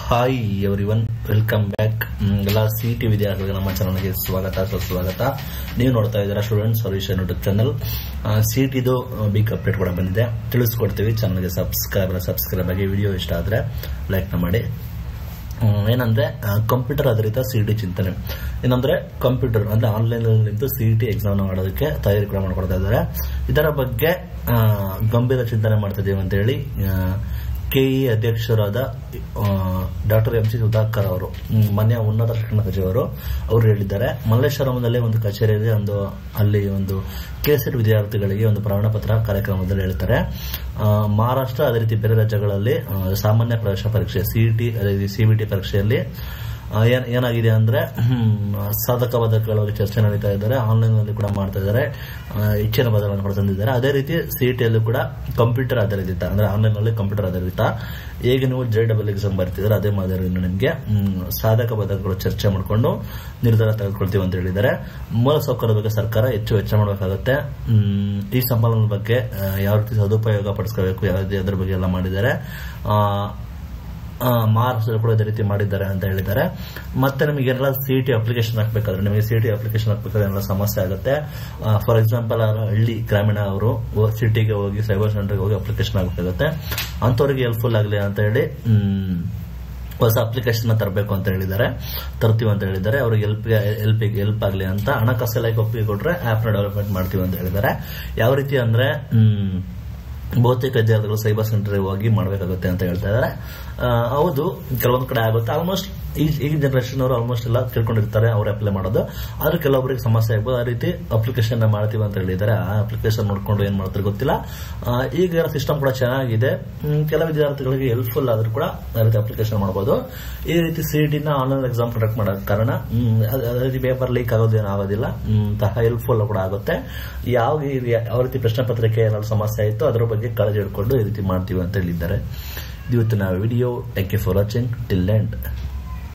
hi everyone welcome back ಎಲ್ಲ C T ವಿದ್ಯಾರ್ಥಿಗಳಿಗೆ ನಮ್ಮ ಚಾನಲ್ಗೆ ಸ್ವಾಗತ ಸುಸ್ವಾಗತ ನೀವು ನೋಡ್ತಾ ಇದ್ದೀರಾ student solution YouTube channel C ಟಿದು ಬಿಗ್ ಅಪ್ಡೇಟ್ ಕೂಡ ಬಂದಿದೆ ತಿಳಿಸ್ಕೊಡ್ತೀವಿ ಚಾನಲ್ಗೆ ಸಬ್ಸ್ಕ್ರೈಬ್ ಸಬ್ಸ್ಕ್ರೈಬ್ ಆಗಿ ವಿಡಿಯೋ ಇಷ್ಟ ಆದರೆ ಲೈಕ್ನ ಮಾಡಿ ಹ್ಮ್, ಏನಂದ್ರೆ ಕಂಪ್ಯೂಟರ್ ಆಧಾರಿತ ಸಿ ಟಿ ಚಿಂತನೆ ಏನಂದ್ರೆ ಕಂಪ್ಯೂಟರ್ ಅಂದ್ರೆ ಆನ್ಲೈನ್ ನಿಂತು ಸಿ ಟಿ ಎಕ್ಸಾಮ್ ಮಾಡೋದಕ್ಕೆ ತಯಾರಿ ಕೂಡ ಮಾಡ್ಕೊಡ್ತಾ ಇದ್ದಾರೆ ಇದರ ಬಗ್ಗೆ ಆ, ಗಂಭೀರ ಚಿಂತನೆ ಮಾಡ್ತಾ ಇದೀವಿ ಅಂತ ಹೇಳಿ ಕೆಇ ಅಧ್ಯಕ್ಷರಾದ ಡಾಕ್ಟರ್ ಎಂ ಸಿ ಸುಧಾಕರ್ ಅವರು ಹ್ಮ್, ಮಾನ್ಯ ಉನ್ನತ ಶಿಕ್ಷಣ ಸಚಿವರು ಅವರು ಹೇಳಿದ್ದಾರೆ ಮಲ್ಲೇಶ್ವರಂನಲ್ಲಿ ಒಂದು ಕಚೇರಿಯಲ್ಲಿ ಒಂದು ಅಲ್ಲಿ ಒಂದು ಕೆಸೆಟ್ ವಿದ್ಯಾರ್ಥಿಗಳಿಗೆ ಒಂದು ಪ್ರಮಾಣ ಪತ್ರ ಕಾರ್ಯಕ್ರಮದಲ್ಲಿ ಹೇಳ್ತಾರೆ ಆ, ಮಹಾರಾಷ್ಟ್ರ ಅದೇ ರೀತಿ ಬೇರೆ ರಾಜ್ಯಗಳಲ್ಲಿ ಆ, ಸಾಮಾನ್ಯ ಪ್ರವೇಶ ಪರೀಕ್ಷೆ ಸಿಇಟಿ ಅದೇ ರೀತಿ ಸಿಬಿಟಿ ಪರೀಕ್ಷೆಯಲ್ಲಿ ಆ, ಏನ್- ಏನಾಗಿದೆ ಅಂದ್ರೆ ಹ್ಮ್, ಸಾಧಕ ಬಾಧಕಗಳ ಬಗ್ಗೆ ಚರ್ಚೆ ನಡೀತಾ ಇದ್ದಾರೆ ಆನ್ಲೈನ್ ನಲ್ಲಿ ಕೂಡ ಮಾಡ್ತಾ ಇದ್ದಾರೆ ಆ, ಹೆಚ್ಚಿನ ಬದಲಾವಣೆ ಕೂಡ ತಂದಿದ್ದಾರೆ ಅದೇ ರೀತಿ ಸಿಇಟಿಯಲ್ಲೂ ಕೂಡ ಕಂಪ್ಯೂಟರ್ ಆಧಾರಿತ ಅಂದ್ರೆ ಆನ್ಲೈನ್ ನಲ್ಲಿ ಕಂಪ್ಯೂಟರ್ ಆಧಾರಿತ ಹೇಗೆ ನೀವು ಜೆ ಡಬಲ್ ಎಕ್ಸಾಮ್ ಬರ್ತಿದ್ರೆ ಅದೇ ಮಾದರಿ ನಿಮಗೆ ಹ್ಮ್, ಸಾಧಕ ಬಾಧಕಗಳು ಚರ್ಚೆ ಮಾಡಿಕೊಂಡು ನಿರ್ಧಾರ ತೆಗೆದುಕೊಳ್ತೀವಿ ಅಂತ ಹೇಳಿದ್ದಾರೆ ಮೂಲ ಸೌಕರ್ಯದ ಬಗ್ಗೆ ಸರ್ಕಾರ ಹೆಚ್ಚು ವೆಚ್ಚ ಮಾಡಬೇಕಾಗುತ್ತೆ ಹ್ಮ್, ಈ ಸಂಪನ್ಮೂಲದ ಬಗ್ಗೆ ಆ, ಯಾವ ರೀತಿ ಸದುಪಯೋಗ ಪಡಿಸ್ಕೋಬೇಕು ಯಾವ ರೀತಿ ಅದ್ರ ಬಗ್ಗೆ ಎಲ್ಲ ಮಾಡಿದ್ದಾರೆ ಆ, ಆ, ಮಹಾರಾಷ್ಟ್ರದಲ್ಲಿ ಕೂಡ ಇದೇ ರೀತಿ ಮಾಡಿದ್ದಾರೆ ಅಂತ ಹೇಳಿದ್ದಾರೆ ಮತ್ತೆ ನಿಮಗೆ ಏನೆಲ್ಲ ಸಿ ಟಿ ಅಪ್ಲಿಕೇಶನ್ ಹಾಕ್ಬೇಕಾದ್ರೆ ನಿಮಗೆ ಸಿ ಟಿ ಅಪ್ಲಿಕೇಶನ್ ಹಾಕ್ಬೇಕಾದ್ರೆ ಏನೆಲ್ಲ ಸಮಸ್ಯೆ ಆಗುತ್ತೆ ಫಾರ್ ಎಕ್ಸಾಂಪಲ್ ಹಳ್ಳಿ ಗ್ರಾಮೀಣ ಅವರು ಸಿಟಿಗೆ ಹೋಗಿ ಸೈಬರ್ ಸೆಂಟರ್ಗೆ ಹೋಗಿ ಅಪ್ಲಿಕೇಶನ್ ಹಾಕಬೇಕಾಗುತ್ತೆ ಅಂಥವ್ರಿಗೆ ಹೆಲ್ಪ್ಫುಲ್ ಆಗಲಿ ಅಂತ ಹೇಳಿ ಹ್ಮ್, ಹೊಸ ಅಪ್ಲಿಕೇಶನ್ ತರಬೇಕು ಅಂತ ಹೇಳಿದ್ದಾರೆ ತರ್ತೀವಿ ಅಂತ ಹೇಳಿದ್ದಾರೆ ಅವ್ರಿಗೆ ಹೆಲ್ಪ್ ಹೆಲ್ಪ್ ಹೆಲ್ಪ್ ಆಗಲಿ ಅಂತ ಹಣಕಾಸು ಇಲಾಖೆ ಒಪ್ಪಿಗೆ ಕೊಟ್ರೆ ಆಪ್ ನ ಡೆವಲಪ್ಮೆಂಟ್ ಮಾಡ್ತೀವಿ ಅಂತ ಹೇಳಿದ್ದಾರೆ ಯಾವ ರೀತಿ ಅಂದ್ರೆ ಹ್ಮ್, ಬಹುತೇಕ ವಿದ್ಯಾರ್ಥಿಗಳು ಸೈಬರ್ ಸೆಂಟರ್ಗೆ ಹೋಗಿ ಮಾಡಬೇಕಾಗುತ್ತೆ ಅಂತ ಹೇಳ್ತಾ ಇದ್ದಾರೆ ಆ, ಹೌದು ಕೆಲವೊಂದು ಕಡೆ ಆಗುತ್ತೆ ಆಲ್ಮೋಸ್ಟ್ ಈ ಈ ಜನರೇಷನ್ ಅವರು ಆಲ್ಮೋಸ್ಟ್ ಎಲ್ಲ ತಿಳ್ಕೊಂಡಿರ್ತಾರೆ ಅವ್ರು ಅಪ್ಲೈ ಮಾಡೋದು ಆದ್ರೆ ಕೆಲವೊಬ್ಬರಿಗೆ ಸಮಸ್ಯೆ ಆಗ್ಬೋದು ಆ ರೀತಿ ಅಪ್ಲಿಕೇಶನ್ ಮಾಡ್ತೀವಿ ಅಂತ ಹೇಳಿದ್ದಾರೆ ಆ ಅಪ್ಲಿಕೇಶನ್ ನೋಡ್ಕೊಂಡು ಏನ್ ಮಾಡ್ತಾರೆ ಗೊತ್ತಿಲ್ಲ ಆ, ಈಗ ಸಿಸ್ಟಮ್ ಕೂಡ ಚೆನ್ನಾಗಿದೆ ಹ್ಮ್, ಕೆಲ ವಿದ್ಯಾರ್ಥಿಗಳಿಗೆ ಹೆಲ್ಪ್ಫುಲ್ ಆದ್ರೂ ಕೂಡ ಆ ರೀತಿ ಅಪ್ಲಿಕೇಶನ್ ಮಾಡಬಹುದು ಈ ರೀತಿ ಸಿಟಿನ ಆನ್ಲೈನ್ ಎಕ್ಸಾಮ್ ಕಂಡಕ್ಟ್ ಮಾಡೋ ಕಾರಣ ಹ್ಮ್, ಅದ್- ಅದೇ ರೀತಿ ಪೇಪರ್ ಲೀಕ್ ಆಗೋದೇನು ಆಗೋದಿಲ್ಲ ಹ್ಮ್, ತಹ ಹೆಲ್ಪ್ಫುಲ್ ಕೂಡ ಆಗುತ್ತೆ ಯಾವ ಈ- ಯಾವ ರೀತಿ ಪ್ರಶ್ನೆ ಪತ್ರಿಕೆ ಏನಾದ್ರು ಸಮಸ್ಯೆ ಆಯಿತು ಅದರ ಬಗ್ಗೆ ಕಾಳಜಿ ಹಿಡ್ಕೊಂಡು ಈ ರೀತಿ ಮಾಡ್ತೀವಿ ಅಂತ ಹೇಳಿದ್ದಾರೆ ಇದು ಇವತ್ತಿನ video thank you for watching till end